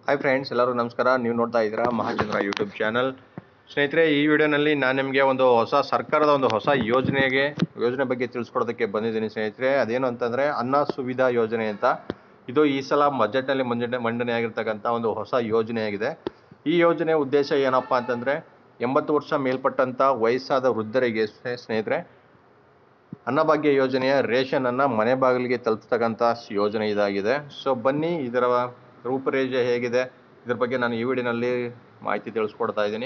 hi friends ಎಲ್ಲರೂ ನಮಸ್ಕಾರ ನೀವು ನೋಡ್ತಾ ಇದ್ದೀರಾ ಮಹಾಚಂದ್ರ ಯೂಟ್ಯೂಬ್ ಚಾನಲ್ ಸ್ನೇಹಿತರೆ ಈ ವಿಡಿಯೋನಲ್ಲಿ ನಾನು ನಿಮಗೆ ಒಂದು ಹೊಸ ಸರ್ಕಾರದ ಒಂದು ಹೊಸ ಯೋಜನೆಗೆ ಯೋಜನೆ ಬಗ್ಗೆ ತಿಳಿಸ್ಕೊಡೋದಕ್ಕೆ ಬಂದಿದ್ದೀನಿ ಸ್ನೇಹಿತರೆ ಅದೇನು ಅಂತಂದರೆ ಅನ್ನ ಸುವಿಧಾ ಯೋಜನೆ ಅಂತ ಇದು ಈ ಸಲ ಬಜೆಟ್ನಲ್ಲಿ ಮಂಡನೆ ಮಂಡನೆ ಆಗಿರ್ತಕ್ಕಂಥ ಒಂದು ಹೊಸ ಯೋಜನೆಯಾಗಿದೆ ಈ ಯೋಜನೆ ಉದ್ದೇಶ ಏನಪ್ಪ ಅಂತಂದರೆ ಎಂಬತ್ತು ವರ್ಷ ಮೇಲ್ಪಟ್ಟಂಥ ವಯಸ್ಸಾದ ವೃದ್ಧರಿಗೆ ಸ್ನೇ- ಸ್ನೇಹಿತರೆ ಅನ್ನಭಾಗ್ಯ ಯೋಜನೆಯ ರೇಷನ್ ಅನ್ನ ಮನೆ ಬಾಗಿಲಿಗೆ ತಲುಪಿಸ್ತಕ್ಕಂಥ ಯೋಜನೆ ಇದಾಗಿದೆ ಸೊ ಬನ್ನಿ ಇದರ ರೂಪರೇಷೆ ಹೇಗಿದೆ ಇದ್ರ ಬಗ್ಗೆ ನಾನು ಈ ವಿಡಿಯೋನಲ್ಲಿ ಮಾಹಿತಿ ತಿಳಿಸ್ಕೊಡ್ತಾ ಇದ್ದೀನಿ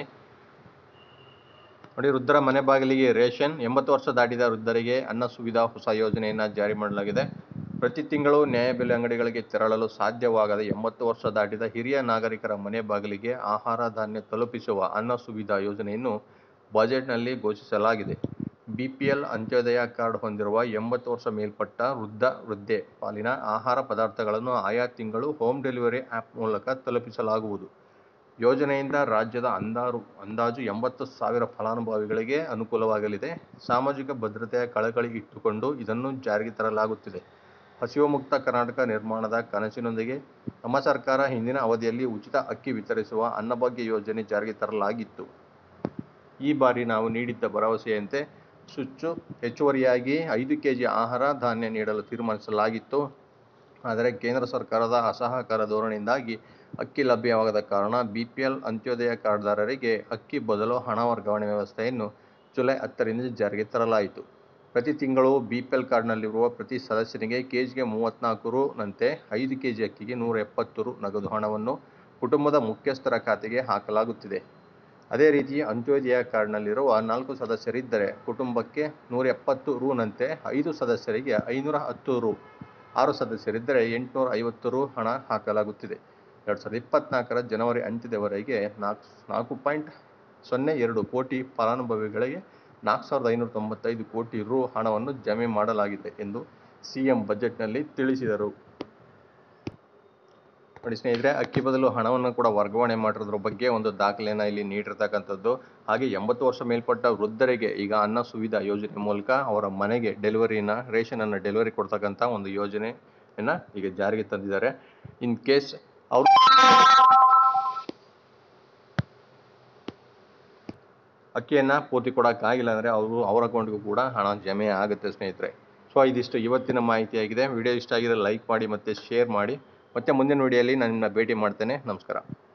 ನೋಡಿ ವೃದ್ಧರ ಮನೆ ಬಾಗಿಲಿಗೆ ರೇಷನ್ ಎಂಬತ್ತು ವರ್ಷ ದಾಟಿದ ವೃದ್ಧರಿಗೆ ಅನ್ನ ಸುವಿಧಾ ಹೊಸ ಯೋಜನೆಯನ್ನು ಜಾರಿ ಮಾಡಲಾಗಿದೆ ಪ್ರತಿ ತಿಂಗಳು ನ್ಯಾಯಬೆಲೆ ಅಂಗಡಿಗಳಿಗೆ ತೆರಳಲು ಸಾಧ್ಯವಾಗದ ಎಂಬತ್ತು ವರ್ಷ ದಾಟಿದ ಹಿರಿಯ ನಾಗರಿಕರ ಮನೆ ಬಾಗಿಲಿಗೆ ಆಹಾರ ಧಾನ್ಯ ತಲುಪಿಸುವ ಅನ್ನ ಸುವಿಧಾ ಯೋಜನೆಯನ್ನು ಬಜೆಟ್ನಲ್ಲಿ ಘೋಷಿಸಲಾಗಿದೆ ಬಿಪಿಎಲ್ ಅಂತ್ಯೋದಯ ಕಾರ್ಡ್ ಹೊಂದಿರುವ ಎಂಬತ್ತು ವರ್ಷ ಮೇಲ್ಪಟ್ಟ ವೃದ್ಧ ವೃದ್ಧೆ ಪಾಲಿನ ಆಹಾರ ಪದಾರ್ಥಗಳನ್ನು ಆಯಾ ತಿಂಗಳು ಹೋಮ್ ಡೆಲಿವರಿ ಆ್ಯಪ್ ಮೂಲಕ ತಲುಪಿಸಲಾಗುವುದು ಯೋಜನೆಯಿಂದ ರಾಜ್ಯದ ಅಂದಾರು ಅಂದಾಜು ಎಂಬತ್ತು ಸಾವಿರ ಫಲಾನುಭವಿಗಳಿಗೆ ಅನುಕೂಲವಾಗಲಿದೆ ಸಾಮಾಜಿಕ ಭದ್ರತೆಯ ಕಳಕಳಿ ಇಟ್ಟುಕೊಂಡು ಇದನ್ನು ಜಾರಿಗೆ ತರಲಾಗುತ್ತಿದೆ ಹಸಿವು ಮುಕ್ತ ಕರ್ನಾಟಕ ನಿರ್ಮಾಣದ ಕನಸಿನೊಂದಿಗೆ ನಮ್ಮ ಸರ್ಕಾರ ಹಿಂದಿನ ಅವಧಿಯಲ್ಲಿ ಉಚಿತ ಅಕ್ಕಿ ವಿತರಿಸುವ ಅನ್ನಭಾಗ್ಯ ಯೋಜನೆ ಜಾರಿಗೆ ತರಲಾಗಿತ್ತು ಈ ಬಾರಿ ನಾವು ನೀಡಿದ್ದ ಭರವಸೆಯಂತೆ ಸುಚ್ಚು ಹೆಚ್ಚುವರಿಯಾಗಿ ಐದು ಕೆಜಿ ಆಹಾರ ಧಾನ್ಯ ನೀಡಲು ತೀರ್ಮಾನಿಸಲಾಗಿತ್ತು ಆದರೆ ಕೇಂದ್ರ ಸರ್ಕಾರದ ಅಸಹಕಾರ ಧೋರಣೆಯಿಂದಾಗಿ ಅಕ್ಕಿ ಲಭ್ಯವಾಗದ ಕಾರಣ ಬಿಪಿಎಲ್ ಅಂತ್ಯೋದಯ ಕಾರ್ಡ್ದಾರರಿಗೆ ಅಕ್ಕಿ ಬದಲು ಹಣ ವರ್ಗಾವಣೆ ವ್ಯವಸ್ಥೆಯನ್ನು ಜುಲೈ ಹತ್ತರಿಂದ ಜಾರಿಗೆ ತರಲಾಯಿತು ಪ್ರತಿ ತಿಂಗಳು ಬಿಪಿಎಲ್ ಕಾರ್ಡ್ನಲ್ಲಿರುವ ಪ್ರತಿ ಸದಸ್ಯನಿಗೆ ಕೆಜಿಗೆ ಮೂವತ್ತ್ನಾಲ್ಕು ರುನಂತೆ ಐದು ಕೆಜಿ ಅಕ್ಕಿಗೆ ನೂರ ಎಪ್ಪತ್ತು ರು ನಗದು ಹಣವನ್ನು ಕುಟುಂಬದ ಮುಖ್ಯಸ್ಥರ ಖಾತೆಗೆ ಹಾಕಲಾಗುತ್ತಿದೆ ಅದೇ ರೀತಿ ಅಂತ್ಯೋದಯ ಕಾರ್ಡ್ನಲ್ಲಿರುವ ನಾಲ್ಕು ಸದಸ್ಯರಿದ್ದರೆ ಕುಟುಂಬಕ್ಕೆ ನೂರ ಎಪ್ಪತ್ತು ರುನಂತೆ ಐದು ಸದಸ್ಯರಿಗೆ ಐನೂರ ಹತ್ತು ರು ಆರು ಸದಸ್ಯರಿದ್ದರೆ ಎಂಟುನೂರ ಐವತ್ತು ರು ಹಣ ಹಾಕಲಾಗುತ್ತಿದೆ ಎರಡು ಸಾವಿರದ ಇಪ್ಪತ್ನಾಲ್ಕರ ಜನವರಿ ಅಂತ್ಯದವರೆಗೆ ನಾಲ್ಕು ನಾಲ್ಕು ಪಾಯಿಂಟ್ ಸೊನ್ನೆ ಎರಡು ಕೋಟಿ ಫಲಾನುಭವಿಗಳಿಗೆ ನಾಲ್ಕು ಸಾವಿರದ ಐನೂರ ತೊಂಬತ್ತೈದು ಕೋಟಿ ರು ಹಣವನ್ನು ಜಮೆ ಮಾಡಲಾಗಿದೆ ಎಂದು ಸಿಎಂ ಬಜೆಟ್ನಲ್ಲಿ ತಿಳಿಸಿದರು ನೋಡಿ ಸ್ನೇಹಿತರೆ ಅಕ್ಕಿ ಬದಲು ಹಣವನ್ನು ಕೂಡ ವರ್ಗಾವಣೆ ಮಾಡಿರೋದ್ರ ಬಗ್ಗೆ ಒಂದು ದಾಖಲೆಯನ್ನು ಇಲ್ಲಿ ನೀಡಿರ್ತಕ್ಕಂಥದ್ದು ಹಾಗೆ ಎಂಬತ್ತು ವರ್ಷ ಮೇಲ್ಪಟ್ಟ ವೃದ್ಧರಿಗೆ ಈಗ ಅನ್ನ ಸುವಿಧಾ ಯೋಜನೆ ಮೂಲಕ ಅವರ ಮನೆಗೆ ಡೆಲಿವರಿನ ರೇಷನ್ ಅನ್ನು ಡೆಲಿವರಿ ಕೊಡ್ತಕ್ಕಂಥ ಒಂದು ಯೋಜನೆಯನ್ನ ಈಗ ಜಾರಿಗೆ ತಂದಿದ್ದಾರೆ ಇನ್ ಕೇಸ್ ಅವರು ಅಕ್ಕಿಯನ್ನು ಪೂರ್ತಿ ಕೊಡೋಕ್ಕಾಗಿಲ್ಲ ಅಂದರೆ ಅವರು ಅವ್ರ ಅಕೌಂಟ್ಗೂ ಕೂಡ ಹಣ ಜಮೆ ಆಗುತ್ತೆ ಸ್ನೇಹಿತರೆ ಸೊ ಇದಿಷ್ಟು ಇವತ್ತಿನ ಮಾಹಿತಿಯಾಗಿದೆ ವಿಡಿಯೋ ಇಷ್ಟ ಆಗಿದ್ರೆ ಲೈಕ್ ಮಾಡಿ ಮತ್ತು ಶೇರ್ ಮಾಡಿ ಮತ್ತೆ ಮುಂದಿನ ವಿಡಿಯೋಲಿ ನಾನು ನಿಮ್ಮನ್ನ ಭೇಟಿ ಮಾಡ್ತೇನೆ ನಮಸ್ಕಾರ